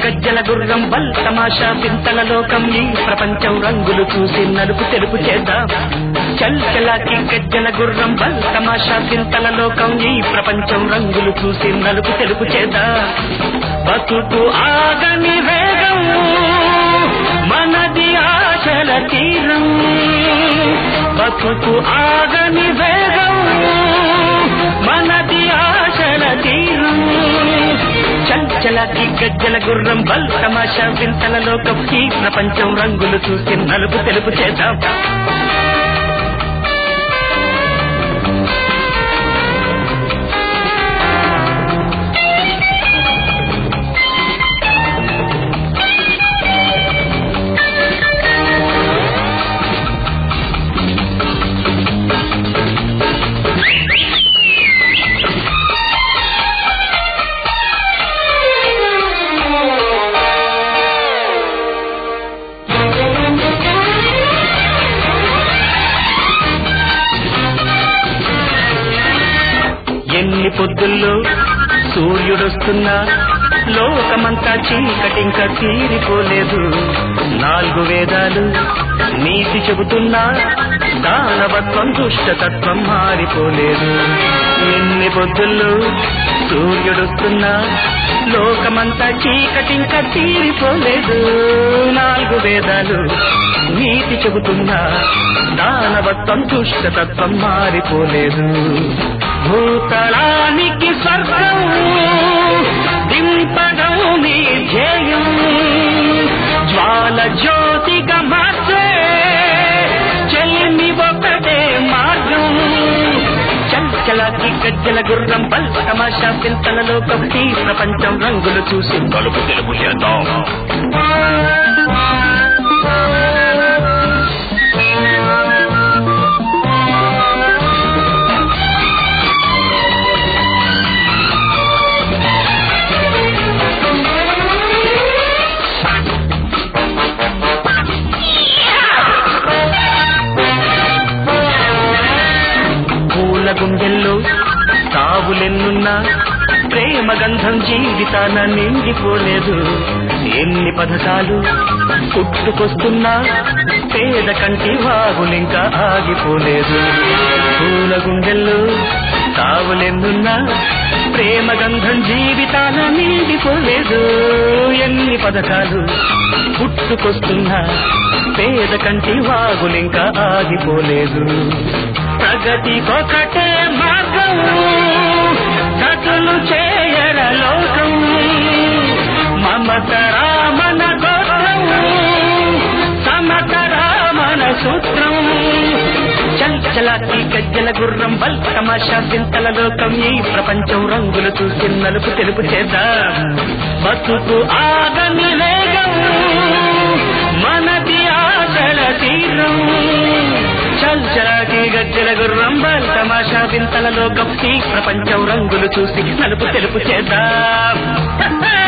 గజ్జల గుర్రం బల్ తమాషా పింతల లోకం ఈ ప్రపంచం రంగులు చూసి నలుపు తెలుపు చేద్దాం చల్ చలాకి గజ్జల గుర్రం బల్ తమాషా పింతల లోకం ఈ ప్రపంచం రంగులు చూసి నలుపు తెలుపు చేద్దాం బతుకు ఆగని వేగం మనది ఆశల తీరం బతుకు ఆగని వేగం మనది ఆశల తీరం చంచలకి గజ్జల గుర్రం బల్ తమాషా వింతల లోకం ఈ ప్రపంచం రంగులు చూసి నలుపు తెలుపు చేద్దాం ఎన్ని పొద్దుల్లో సూర్యుడొస్తున్నా లోకమంతా చీకటింక తీరిపోలేదు నాలుగు వేదాలు నీతి చెబుతున్నా దానవత్వం దుష్టతత్వం మారిపోలేదు ఎన్ని పొద్దుల్లో సూర్యుడొస్తున్నా లోకమంతా చీకటింక తీరిపోలేదు నాలుగు వేదాలు నీతి చెబుతున్నా దానవత్వం దుష్టతత్వం మారిపోలేదు భూతలానికి స్వర్గం దింపడం నీ ధ్యేయం జ్వాల జ్యోతిగా మార్చే చెల్లిమి ఒకటే మార్గం చంచలాకి గజ్జల గుర్రం బల్ తమాషా పింతల లోకం ఈ ప్రపంచం రంగులు చూసి తలుపు తెలుపు చేద్దాం పూల గుండెల్లో తావులెన్నున్నా ప్రేమ గంధం జీవితాన నిండిపోలేదు ఎన్ని పథకాలు పుట్టుకొస్తున్నా పేద కంటి వాగులింకా ఆగిపోలేదు పూల గుండెల్లో తావులెన్నున్నా ప్రేమ గంధం జీవితాన నిండిపోలేదు ఎన్ని పథకాలు పుట్టుకొస్తున్నా పేద కంటి వాగులింకా ఆగిపోలేదు ప్రగతికొకటే మార్గం కథలు చేయర లోకం మమత రామన గోత్రం సమత రామన సూత్రం చల్ చలాకి గజ్జల గుర్రం బల్ తమాషా చింతల లోకం ఈ ప్రపంచం రంగులు చూసి నలుపు తెలుపు చేద్దాం బతుకు ఆగని వేగం మనది ఆశల తీరం చల్ చలాకి గజ్జల గుర్రం బల్ తమాషా వింతల లోకం ఈ ప్రపంచం రంగులు చూసి నలుపు తెలుపు చేద్దాం